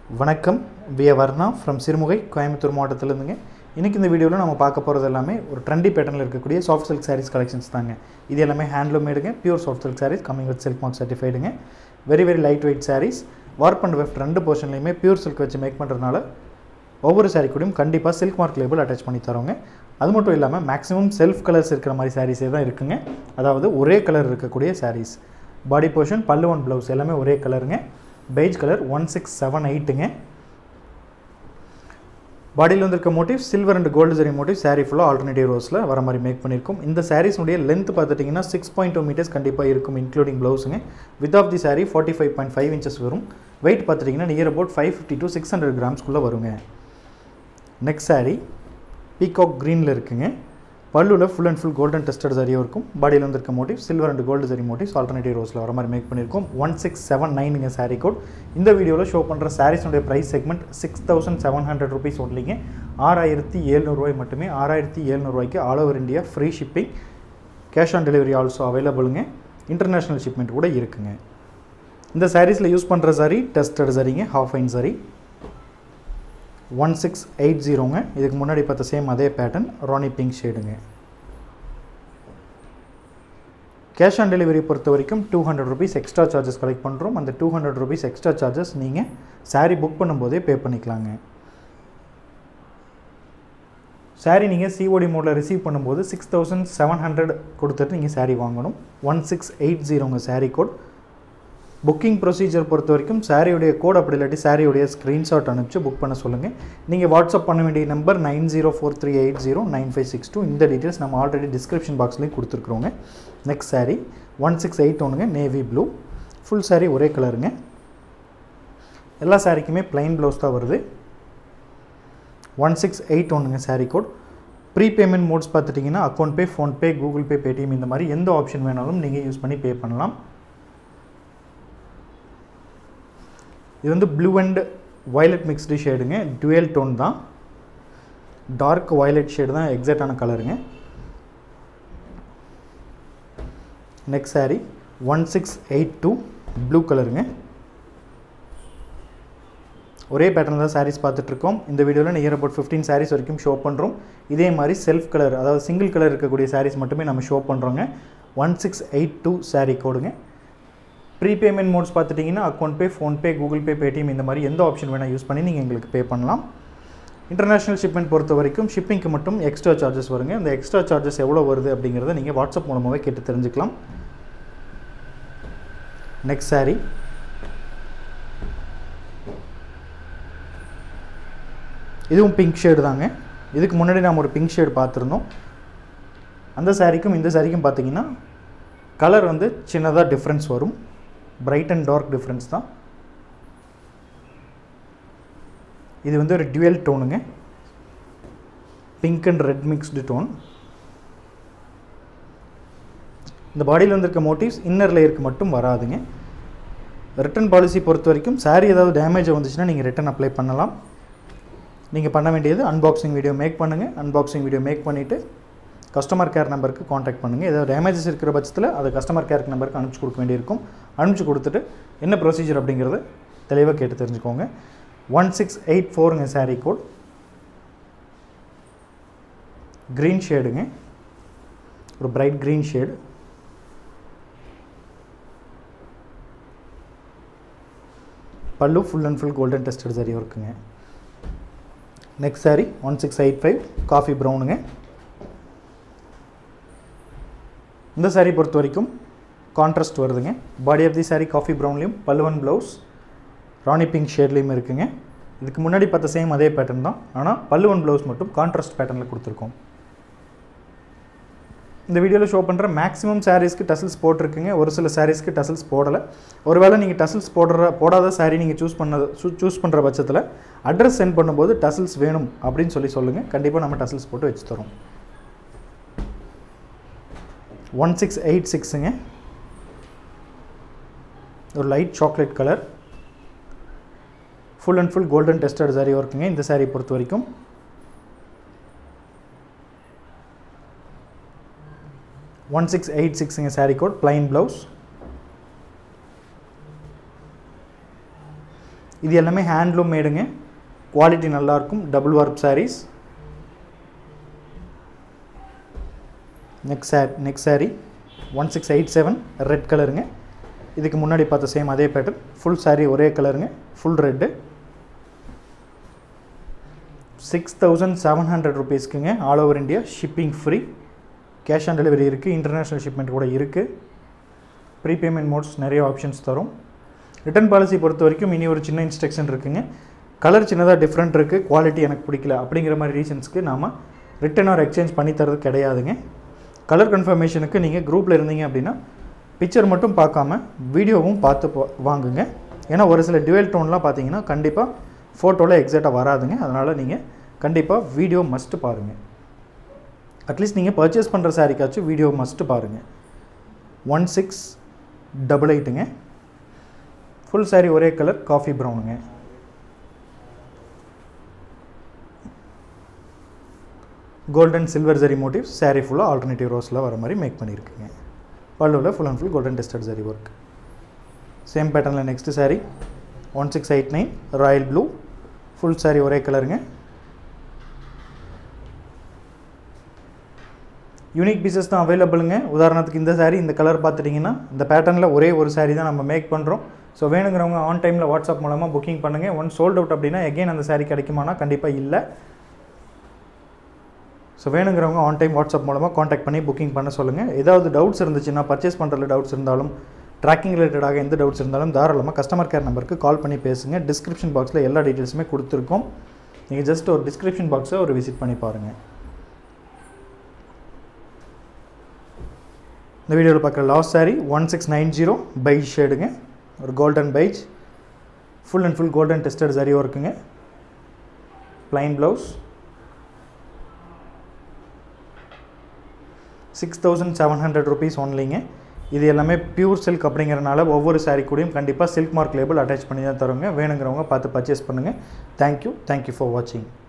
வணக்கம் விய வர்ணா ஃப்ரம் சிறுமுகை கோயம்புத்தூர் மாவட்டத்திலேருந்துங்க இன்றைக்கி இந்த வீடியோவில் நம்ம பார்க்க போகிறது எல்லாமே ஒரு ட்ரெண்டி பேட்டர்னில் இருக்கக்கூடிய சாஃப்ட் சில்க் சாரீஸ் கலெக்ஷன்ஸ் தாங்க இது எல்லாமே ஹேண்ட்லூம் மேடுங்க pure soft silk sarees coming with silk mark சர்டிஃபைடுங்க very very light weight sarees warp and weft ரெண்டு போர்ஷன்லையுமே பியூர் சில்க் வச்சு மேக் பண்ணுறதுனால ஒவ்வொரு சாரீ கூடயும் கண்டிப்பாக சில்க் மார்க் லேபிள் அட்டாச் பண்ணி தரோங்க அது மட்டும் இல்லாமல் மேக்ஸிமம் செல்ஃப் கலர்ஸ் இருக்கிற மாதிரி சாரீஸே தான் இருக்குங்க அதாவது ஒரே கலர் இருக்கக்கூடிய சாரீஸ் பாடி போர்ஷன் பல்லு ஒன் ப்ளவுஸ் எல்லாமே ஒரே கலருங்க beige colour one six seven எயிட்டுங்க பாடியில் வந்திருக்க motif silver and gold zari motif saree ஃபுல்லாக ஆல்டர்னேட்டிவ் ரோஸில் வர மாதிரி மேக் பண்ணியிருக்கோம் இந்த சாரீஸ்னுடைய லென்த் பார்த்துட்டிங்கன்னா சிக்ஸ் பாயிண்ட் டூ மீட்டர்ஸ் கண்டிப்பாக இருக்கும் இன்க்ளூடிங் ப்ளவுஸுங்க width of the saree forty five point five inches வரும் வெயிட் பார்த்துட்டிங்கன்னா near about five fifty to six hundred கிராம்ஸ்க்குள்ளே வருங்க நெக்ஸ்ட் saree பீகாக் க்ரீனில் இருக்குங்க பல்லுவில் full and full golden tested சரியாக இருக்கும் பாடியில் வந்திருக்க motif silver and gold zari motifs alternative ரோஸில் வர மாதிரி மேக் பண்ணியிருக்கோம் ஒன் சிக்ஸ் செவன் நைனுங்க சாரீ கோட் இந்த வீடியோவில் ஷோ பண்ணுற சாரீஸுடைய price segment six thousand seven hundred rupees ஒன்லிங்க ஆறாயிரத்தி எழுநூறுவாய் மட்டுமே ஆறாயிரத்தி எழுநூறுவாய்க்கு all over India free shipping cash on delivery also அவைலபிளுங்க இன்டர்நேஷ்னல் ஷிப்மெண்ட் கூட இருக்குங்க இந்த சாரீஸில் யூஸ் பண்ணுற சாரி டெஸ்டட் சரிங்க half fine zari one six eight ஜீரோங்க இதுக்கு முன்னாடி பார்த்த சேம் அதே பேட்டர்ன் ராணி பிங்க் ஷேடுங்க கேஷ் ஆன் டெலிவரி பொறுத்த வரைக்கும் two hundred rupees extra charges collect பண்ணுறோம் அந்த two hundred rupees extra charges நீங்கள் சாரீ புக் பண்ணும்போதே பே பண்ணிக்கலாங்க சாரீ நீங்கள் சிஓடி மோடில் ரிசீவ் பண்ணும்போது சிக்ஸ் தௌசண்ட் செவன் ஹண்ட்ரட் கொடுத்துட்டு நீங்கள் சாரீ வாங்கணும் ஒன் சிக்ஸ் எயிட் ஜீரோங்க சாரீ கோட் புக்கிங் ப்ரொசீஜர் பொறுத்த வரைக்கும் சாரியுடைய கோட் அப்படி இல்லாட்டி சாரியுடைய ஸ்க்ரீன்ஷாட் அனுப்பிச்சு புக் பண்ண சொல்லுங்கள் நீங்கள் வாட்ஸ்அப் பண்ண வேண்டிய number nine zero four three eight zero nine five six two இந்த டீட்டெயில்ஸ் நம்ம ஆல்ரெடி டிஸ்கிரிப்ஷன் பாக்ஸ்லேயும் கொடுத்துருக்குறோங்க next saree one six eight ஒன்றுங்க நேவி ப்ளூ ஃபுல் சாரீ ஒரே கலருங்க எல்லா சாரிக்குமே ப்ளைன் ப்ளவுஸ் தான் வருது ஒன் சிக்ஸ் எயிட் ஒன்றுங்க saree code prepayment modes பார்த்துட்டிங்கன்னா account pay PhonePe Google Pay Paytm இந்த மாதிரி எந்த ஆப்ஷன் வேணாலும் நீங்கள் யூஸ் பண்ணி பே பண்ணலாம் இது வந்து ப்ளூ அண்ட் வயலட் மிக்ஸ்டு ஷேடுங்க டுவெல் டோன் தான் டார்க் வயலட் ஷேடு தான் எக்ஸாக்டான கலருங்க next saree one six eight two blue கலருங்க ஒரே பேட்டர்னில் தான் சாரீஸ் பார்த்துட்ருக்கோம் இந்த வீடியோவில் நியர் அபவுட் ஃபிஃப்டீன் சாரீஸ் வரைக்கும் ஷோ பண்ணுறோம் இதே மாதிரி செல்ஃப் கலர் அதாவது சிங்கிள் கலர் இருக்கக்கூடிய சாரீஸ் மட்டுமே நம்ம ஷோ பண்ணுறோங்க one six eight two saree கோடுங்க ப்ரீபேமெண்ட் மோட்ஸ் பார்த்துட்டிங்கன்னா account pay PhonePe Google Pay Paytm இந்த மாதிரி எந்த ஆப்ஷன் வேணால் யூஸ் பண்ணி நீங்கள் எங்களுக்கு பே பண்ணலாம் இன்டர்நேஷ்னல் ஷிப்மெண்ட் பொறுத்த வரைக்கும் ஷிப்பிங்க்கு மட்டும் எக்ஸ்ட்ரா சார்ஜஸ் வருங்க இந்த எக்ஸ்ட்ரா சார்ஜஸ் எவ்வளோ வருது அப்படிங்கிறத நீங்கள் வாட்ஸ்அப் மூலமாகவே கேட்டு தெரிஞ்சுக்கலாம் நெக்ஸ்ட் சாரீ இதுவும் பிங்க் ஷேடு தாங்க இதுக்கு முன்னாடி நாம் ஒரு பிங்க் ஷேடு பார்த்துருந்தோம் அந்த சாரீக்கும் இந்த சாரீக்கும் பார்த்தீங்கன்னா கலர் வந்து சின்னதாக டிஃப்ரென்ஸ் வரும் பிரைட் அண்ட் டார்க் டிஃப்ரென்ஸ் தான் இது வந்து ஒரு டுவெல் டோனுங்க pink and red mixed tone இந்த பாடியில் வந்திருக்க மோட்டிவ்ஸ் இன்னர் லேயருக்கு மட்டும் வராதுங்க ரிட்டன் பாலிசி பொறுத்த வரைக்கும் சாரீ ஏதாவது டேமேஜ் வந்துச்சுன்னா நீங்கள் ரிட்டன் அப்ளை பண்ணலாம் நீங்கள் பண்ண வேண்டியது அன்பாக்சிங் வீடியோ மேக் பண்ணுங்கள் அன்பாக்சிங் வீடியோ மேக் பண்ணிவிட்டு கஸ்டமர் கேர் நம்பருக்கு காண்டாக்ட் பண்ணுங்கள் ஏதாவது டேமேஜஸ் இருக்கிற பட்சத்தில் அதை கஸ்டமர் கேர் நம்பருக்கு அனுப்பிச்சி கொடுக்க வேண்டியிருக்கும் அனுப்பிச்சி கொடுத்துட்டு என்ன ப்ரொசீஜர் அப்படிங்கிறத தெளிவாக கேட்டு தெரிஞ்சுக்கோங்க ஒன் சிக்ஸ் எயிட் ஃபோருங்க சாரீ கோட் க்ரீன் ஷேடுங்க ஒரு bright green shade pallu full and full golden tested zari இருக்குங்க next saree one six eight five coffee ப்ரௌனுங்க இந்த சாரீ பொறுத்த வரைக்கும் கான்ட்ராஸ்ட் வருதுங்க body of the saree coffee ப்ரௌன்லேயும் பல்லுவன் ப்ளவுஸ் ராணி பிங்க் ஷேட்லேயும் இருக்குங்க இதுக்கு முன்னாடி பார்த்த சேம் அதே பேட்டர்ன் தான் ஆனால் பல்லுவன் ப்ளவுஸ் மட்டும் கான்ட்ராஸ்ட் பேட்டர்னில் கொடுத்துருக்கோம் இந்த வீடியோவில் ஷோ பண்ணுற மேக்ஸிமம் சாரீஸ்க்கு டசல்ஸ் போட்டிருக்குங்க ஒரு சில சாரீஸ்க்கு டசல்ஸ் போடலை ஒருவேளை நீங்கள் டசல்ஸ் போடுற போடாத சாரீ நீங்கள் சூஸ் பண்ண சூஸ் பண்ணுற பட்சத்தில் அட்ரஸ் சென்ட் பண்ணும்போது டசல்ஸ் வேணும் அப்படின்னு சொல்லி சொல்லுங்கள் கண்டிப்பாக நம்ம டசல்ஸ் போட்டு வச்சு தரோம் ஒன் சிக்ஸ் எயிட் சிக்ஸுங்க ஒரு light chocolate colour full and full golden tested zari ஒர்க்குங்க இந்த சாரீ பொறுத்த வரைக்கும் ஒன் சிக்ஸ் எயிட் சிக்ஸுங்க சாரீ கோட் பிளைன் ப்ளவுஸ் இது எல்லாமே ஹேண்ட்லூம் மேடுங்க குவாலிட்டி நல்லாயிருக்கும் double warp sarees next sir next saree one six eight seven red கலருங்க இதுக்கு முன்னாடி பார்த்த சேம் அதே பேட்டர்ன் ஃபுல் saree ஒரே கலருங்க full red six thousand seven hundred ருபீஸ்க்குங்க all over India shipping free cash on delivery இருக்குது இன்டர்நேஷ்னல் ஷிப்மெண்ட் கூட இருக்குது ப்ரீபேமெண்ட் மோட்ஸ் நிறைய ஆப்ஷன்ஸ் தரும் ரிட்டர்ன் பாலிசி பொறுத்த வரைக்கும் இனி ஒரு சின்ன இன்ஸ்ட்ரக்ஷன் இருக்குங்க கலர் சின்னதாக டிஃப்ரெண்ட் இருக்குது குவாலிட்டி எனக்கு பிடிக்கல அப்படிங்கிற மாதிரி ரீசன்ஸ்க்கு நாம் ரிட்டன் ஆர் எக்ஸ்சேஞ்ச் பண்ணி தரது கிடையாதுங்க கலர் கன்ஃபர்மேஷனுக்கு நீங்கள் குரூப்பில் இருந்தீங்க அப்படின்னா பிக்சர் மட்டும் பார்க்காம வீடியோவும் பார்த்து போ- வாங்குங்க ஏன்னா ஒரு சில டுவெல் டோன்லாம் பார்த்தீங்கன்னா கண்டிப்பாக ஃபோட்டோவில் எக்ஸாக்டாக வராதுங்க அதனால் நீங்கள் கண்டிப்பாக வீடியோ மஸ்ட்டு பாருங்கள் அட்லீஸ்ட் நீங்கள் பர்ச்சேஸ் பண்ணுற சாரிக்காச்சும் வீடியோ மஸ்ட்டு பாருங்கள் ஒன் சிக்ஸ் டபுள் எயிட்டுங்க ஃபுல் saree ஒரே கலர் காஃபி ப்ரௌனுங்க golden silver zari motif saree ஃபுல்லாக ஆல்டர்னேட்டிவ் ரோஸில் வர மாதிரி மேக் பண்ணியிருக்குங்க பல்லுவில் full and full golden tested zari work same பேட்டர்னில் next saree one six eight nine royal blue full saree ஒரே கலருங்க யூனிக் பீசஸ் தான் அவைலபிளுங்க உதாரணத்துக்கு இந்த saree இந்த கலர் பார்த்துட்டிங்கன்னா இந்த பேட்டர்னில் ஒரே ஒரு saree தான் நம்ம மேக் பண்ணுறோம் ஸோ வேணுங்கிறவங்க ஆன் டைமில் வாட்ஸ்அப் மூலமாக புக்கிங் பண்ணுங்கள் ஒன் சோல்ட் அவுட் அப்படின்னா எகைன் அந்த saree கிடைக்குமானா கண்டிப்பாக இல்லை ஸோ வேணுங்கிறவங்க ஆன் டைம் வாட்ஸ்அப் மூலமாக காண்டாக்ட் பண்ணி புக்கிங் பண்ண சொல்லுங்கள் ஏதாவது டவுட்ஸ் இருந்துச்சுன்னா பர்ச்சேஸ் பண்ணுறதுல டவுட்ஸ் இருந்தாலும் ட்ராக்கிங் ரிலேட்டடாக எந்த டவுட்ஸ் இருந்தாலும் தாராளமாக கஸ்டமர் கேர் நம்பருக்கு கால் பண்ணி பேசுங்க டிஸ்கிரிப்ஷன் பாக்ஸில் எல்லா டீட்டெயில்ஸுமே கொடுத்துருக்கோம் நீங்கள் ஜஸ்ட் ஒரு டிஸ்கிரிப்ஷன் பாக்ஸை ஒரு விசிட் பண்ணி பாருங்கள் இந்த வீடியோவில் பார்க்குற last saree one six nine zero beige ஷேடுங்க ஒரு golden beige full and full golden tested சரி ஒர்க்குங்க plain blouse six thousand seven hundred rupees ஒன்லிங்க இது எல்லாமே பியூர் சில்க் அப்படிங்கிறனால ஒவ்வொரு saree கூடயும் கண்டிப்பாக சில்க் மார்க் லேபிள் அட்டாச் பண்ணி தான் தருங்க வேணுங்கிறவங்க பார்த்து பர்ச்சேஸ் பண்ணுங்கள் தேங்க்யூ தேங்க்யூ ஃபார் வாட்சிங்